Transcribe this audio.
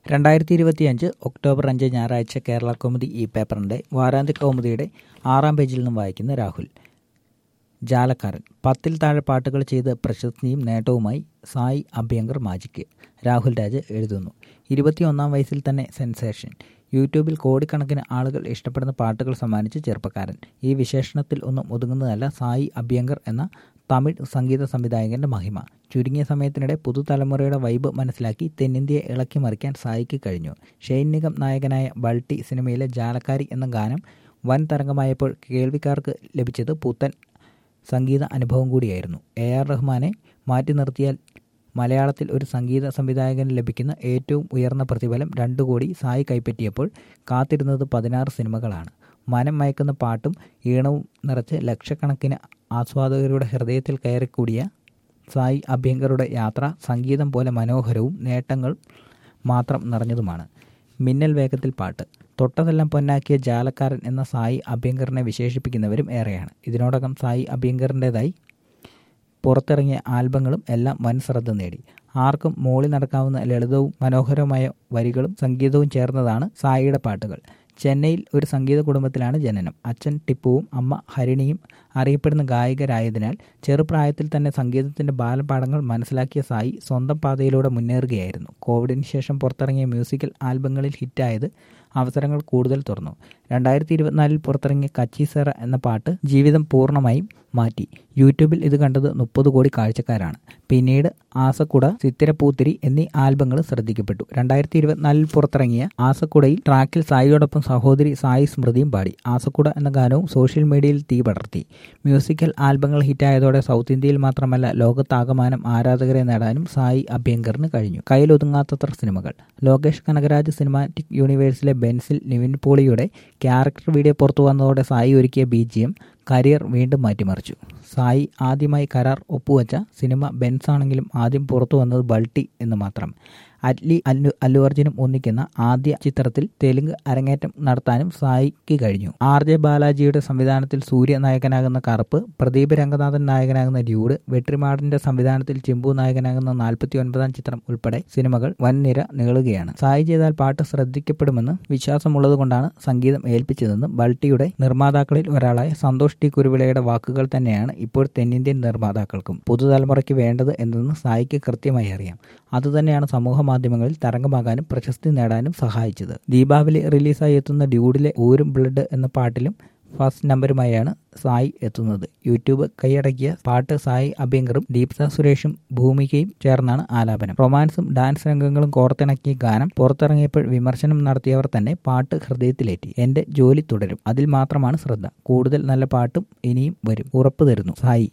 രണ്ടായിരത്തി ഇരുപത്തിയഞ്ച് ഒക്ടോബർ അഞ്ച് ഞായറാഴ്ച കേരള കൗമുദി ഈ പേപ്പറിൻ്റെ വാരാന്ത്യ കൗമുദിയുടെ ആറാം പേജിൽ നിന്നും വായിക്കുന്ന രാഹുൽ ജാലക്കാരൻ പത്തിൽ താഴെ പാട്ടുകൾ ചെയ്ത് പ്രശസ്തിയും നേട്ടവുമായി സായി അഭ്യങ്കർ മാജിക്ക് രാഹുൽ രാജ് എഴുതുന്നു ഇരുപത്തിയൊന്നാം വയസ്സിൽ തന്നെ സെൻസേഷൻ യൂട്യൂബിൽ കോടിക്കണക്കിന് ആളുകൾ ഇഷ്ടപ്പെടുന്ന പാട്ടുകൾ സമ്മാനിച്ച ചെറുപ്പക്കാരൻ ഈ വിശേഷണത്തിൽ ഒന്നും ഒതുങ്ങുന്നതല്ല സായി അഭ്യങ്കർ എന്ന തമിഴ് സംഗീത സംവിധായകന്റെ മഹിമ ചുരുങ്ങിയ സമയത്തിനിടെ പുതുതലമുറയുടെ വൈബ് മനസ്സിലാക്കി തെന്നിന്ത്യയെ ഇളക്കി മറിക്കാൻ സായിക്ക് കഴിഞ്ഞു ഷെയ്ൻ നിഗം നായകനായ ബൾട്ടി സിനിമയിലെ ജാലക്കാരി എന്ന ഗാനം വൻ തരംഗമായപ്പോൾ കേൾവിക്കാർക്ക് ലഭിച്ചത് പുത്തൻ സംഗീത അനുഭവം കൂടിയായിരുന്നു എ ആർ റഹ്മാനെ മാറ്റി നിർത്തിയാൽ മലയാളത്തിൽ ഒരു സംഗീത സംവിധായകന് ലഭിക്കുന്ന ഏറ്റവും ഉയർന്ന പ്രതിഫലം രണ്ടു കോടി സായി കൈപ്പറ്റിയപ്പോൾ കാത്തിരുന്നത് പതിനാറ് സിനിമകളാണ് മനം മയക്കുന്ന പാട്ടും ഈണവും നിറച്ച് ലക്ഷക്കണക്കിന് ആസ്വാദകരുടെ ഹൃദയത്തിൽ കയറിക്കൂടിയ സായി അഭ്യങ്കറുടെ യാത്ര സംഗീതം പോലെ മനോഹരവും നേട്ടങ്ങൾ മാത്രം നിറഞ്ഞതുമാണ് മിന്നൽ വേഗത്തിൽ പാട്ട് തൊട്ടതെല്ലാം പൊന്നാക്കിയ ജാലക്കാരൻ എന്ന സായി അഭ്യങ്കറിനെ വിശേഷിപ്പിക്കുന്നവരും ഏറെയാണ് ഇതിനോടകം സായി അഭ്യങ്കറിൻ്റെതായി പുറത്തിറങ്ങിയ ആൽബങ്ങളും എല്ലാം വൻ ശ്രദ്ധ നേടി ആർക്കും മോളി നടക്കാവുന്ന ലളിതവും മനോഹരമായ വരികളും സംഗീതവും ചേർന്നതാണ് സായിയുടെ പാട്ടുകൾ ചെന്നൈയിൽ ഒരു സംഗീത കുടുംബത്തിലാണ് ജനനം അച്ഛൻ ടിപ്പുവും അമ്മ ഹരിണിയും അറിയപ്പെടുന്ന ഗായകരായതിനാൽ ചെറുപ്രായത്തിൽ തന്നെ സംഗീതത്തിന്റെ ബാലപാഠങ്ങൾ മനസ്സിലാക്കിയ സായി സ്വന്തം പാതയിലൂടെ മുന്നേറുകയായിരുന്നു കോവിഡിന് ശേഷം പുറത്തിറങ്ങിയ മ്യൂസിക്കൽ ആൽബങ്ങളിൽ ഹിറ്റായത് അവസരങ്ങൾ കൂടുതൽ തുറന്നു രണ്ടായിരത്തി ഇരുപത്തിനാലിൽ പുറത്തിറങ്ങിയ കച്ചി സെറ എന്ന പാട്ട് ജീവിതം പൂർണ്ണമായും മാറ്റി യൂട്യൂബിൽ ഇത് കണ്ടത് മുപ്പത് കോടി കാഴ്ചക്കാരാണ് പിന്നീട് ആസക്കുട ചിത്തിരപ്പൂത്തിരി എന്നീ ആൽബങ്ങൾ ശ്രദ്ധിക്കപ്പെട്ടു രണ്ടായിരത്തി ഇരുപത്തിനാലിൽ പുറത്തിറങ്ങിയ ആസക്കുടയിൽ ട്രാക്കിൽ സായിയോടൊപ്പം സഹോദരി സായി സ്മൃതിയും പാടി ആസക്കുട എന്ന ഗാനവും സോഷ്യൽ മീഡിയയിൽ തീ പടർത്തി മ്യൂസിക്കൽ ആൽബങ്ങൾ ഹിറ്റായതോടെ സൗത്ത് ഇന്ത്യയിൽ മാത്രമല്ല ലോകത്താകമാനം ആരാധകരെ നേടാനും സായി അഭ്യങ്കറിന് കഴിഞ്ഞു കയ്യിലൊതുങ്ങാത്തത്ര സിനിമകൾ ലോകേഷ് കനകരാജ് സിനിമാറ്റിക് യൂണിവേഴ്സിലെ ബെൻസിൽ നിവിൻ പോളിയുടെ ക്യാരക്ടർ വീഡിയോ പുറത്തു വന്നതോടെ സായി ഒരുക്കിയ ബി ജി എം കരിയർ വീണ്ടും മാറ്റിമറിച്ചു സായി ആദ്യമായി കരാർ ഒപ്പുവെച്ച സിനിമ ബെൻസ് ആണെങ്കിലും ആദ്യം പുറത്തു വന്നത് ബൾട്ടി എന്ന് മാത്രം അറ്റ്ലി അല്ലു അല്ലു അർജുനും ഒന്നിക്കുന്ന ആദ്യ ചിത്രത്തിൽ തെലുങ്ക് അരങ്ങേറ്റം നടത്താനും സായിക്ക് കഴിഞ്ഞു ആർ ജെ ബാലാജിയുടെ സംവിധാനത്തിൽ സൂര്യ നായകനാകുന്ന കറുപ്പ് പ്രദീപ് രംഗനാഥൻ നായകനാകുന്ന ഡ്യൂഡ് വെട്രിമാടിന്റെ സംവിധാനത്തിൽ ചിമ്പു നായകനാകുന്ന നാൽപ്പത്തി ഒൻപതാം ചിത്രം ഉൾപ്പെടെ സിനിമകൾ വൻനിര നീളുകയാണ് സായി ചെയ്താൽ പാട്ട് ശ്രദ്ധിക്കപ്പെടുമെന്ന് വിശ്വാസമുള്ളതുകൊണ്ടാണ് സംഗീതം ഏൽപ്പിച്ചതെന്ന് ബൾട്ടിയുടെ നിർമ്മാതാക്കളിൽ ഒരാളായ സന്തോഷ് ടി കുരുവിളയുടെ വാക്കുകൾ തന്നെയാണ് ഇപ്പോൾ തെന്നിന്ത്യൻ നിർമ്മാതാക്കൾക്കും പുതുതലമുറയ്ക്ക് വേണ്ടത് എന്തെന്ന് സായിക്ക് കൃത്യമായി അറിയാം അതുതന്നെയാണ് സമൂഹ മാധ്യമങ്ങളിൽ തരംഗമാകാനും പ്രശസ്തി നേടാനും സഹായിച്ചത് ദീപാവലി റിലീസായി എത്തുന്ന ഡ്യൂഡിലെ ഊരും ബ്ലഡ് എന്ന പാട്ടിലും ഫസ്റ്റ് നമ്പറുമായാണ് സായി എത്തുന്നത് യൂട്യൂബ് കൈയടക്കിയ പാട്ട് സായി അഭ്യങ്കറും ദീപ്ത സുരേഷും ഭൂമികയും ചേർന്നാണ് ആലാപനം റൊമാൻസും ഡാൻസ് രംഗങ്ങളും കോർത്തിണക്കിയ ഗാനം പുറത്തിറങ്ങിയപ്പോൾ വിമർശനം നടത്തിയവർ തന്നെ പാട്ട് ഹൃദയത്തിലേറ്റി എന്റെ ജോലി തുടരും അതിൽ മാത്രമാണ് ശ്രദ്ധ കൂടുതൽ നല്ല പാട്ടും ഇനിയും വരും ഉറപ്പു തരുന്നു സായി